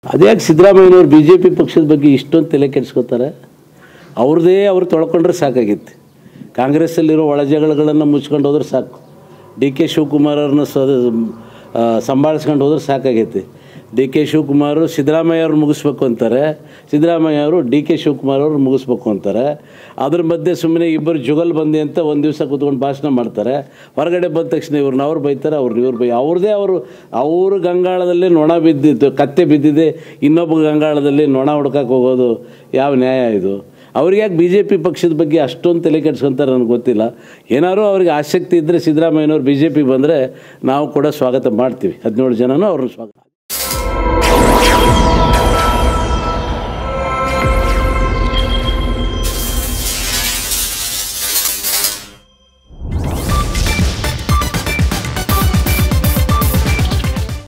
ಅದ್ಯಾಕೆ ಸಿದ್ದರಾಮಯ್ಯನವ್ರು B J P ಪಕ್ಷದ ಬಗ್ಗೆ ಇಷ್ಟೊಂದು ತಲೆ ಕೆಡಿಸ್ಕೊತಾರೆ ಅವ್ರದ್ದೇ ಅವ್ರು ತೊಳ್ಕೊಂಡ್ರೆ ಸಾಕಾಗಿತ್ತು ಕಾಂಗ್ರೆಸ್ಸಲ್ಲಿರೋ ಒಳಜಗಳಗಳನ್ನು ಮುಚ್ಕೊಂಡು ಹೋದ್ರೆ ಸಾಕು ಡಿ ಕೆ ಶಿವಕುಮಾರ್ ಅವ್ರನ್ನ ಸದ ಆ, ಸಂಭಾಳಿಸ್ಕೊಂಡು ಹೋದ್ರೆ ಸಾಕಾಗೈತಿ ಡಿ ಕೆ ಶಿವಕುಮಾರ್ ಸಿದ್ದರಾಮಯ್ಯ ಅವ್ರು ಮುಗಿಸ್ಬೇಕು ಅಂತಾರೆ ಸಿದ್ದರಾಮಯ್ಯ ಅವರು ಡಿ ಕೆ ಶಿವಕುಮಾರ್ ಅವರು ಮುಗಿಸ್ಬೇಕು ಅಂತಾರೆ ಅದ್ರ ಮಧ್ಯೆ ಸುಮ್ಮನೆ ಇಬ್ಬರು ಜುಗಲ್ ಬಂದಿ ಅಂತ ಒಂದು ದಿವಸ ಕೂತ್ಕೊಂಡು ಭಾಷಣ ಮಾಡ್ತಾರೆ ಹೊರಗಡೆ ಬಂದ ತಕ್ಷಣ ಇವ್ರನ್ನ ಅವ್ರು ಬೈತಾರೆ ಅವ್ರನ್ನ ಇವ್ರು ಬೈ ಅವ್ರದ್ದೇ ಅವರು ಅವ್ರ ಗಂಗಾಳದಲ್ಲಿ ನೊಣ ಬಿದ್ದಿದ್ದು ಕತ್ತೆ ಬಿದ್ದಿದೆ ಇನ್ನೊಬ್ಬ ಗಂಗಾಳದಲ್ಲಿ ನೊಣ ಹುಡ್ಕಕ್ಕೆ ಹೋಗೋದು ಯಾವ ನ್ಯಾಯ ಇದು ಅವ್ರಿಗೆ ಯಾಕೆ ಬಿ ಜೆ ಪಿ ಪಕ್ಷದ ಬಗ್ಗೆ ಅಷ್ಟೊಂದು ತಲೆ ಕೆಡ್ಸ್ಕೊಂತಾರೆ ನನಗೆ ಗೊತ್ತಿಲ್ಲ ಏನಾದ್ರು ಅವ್ರಿಗೆ ಆಸಕ್ತಿ ಇದ್ದರೆ ಸಿದ್ದರಾಮಯ್ಯನವ್ರು ಬಿ ಜೆ ಪಿ ಬಂದರೆ ನಾವು ಕೂಡ ಸ್ವಾಗತ ಮಾಡ್ತೀವಿ ಹದಿನೇಳು ಜನನೂ ಅವ್ರನ್ನ ಸ್ವಾಗತ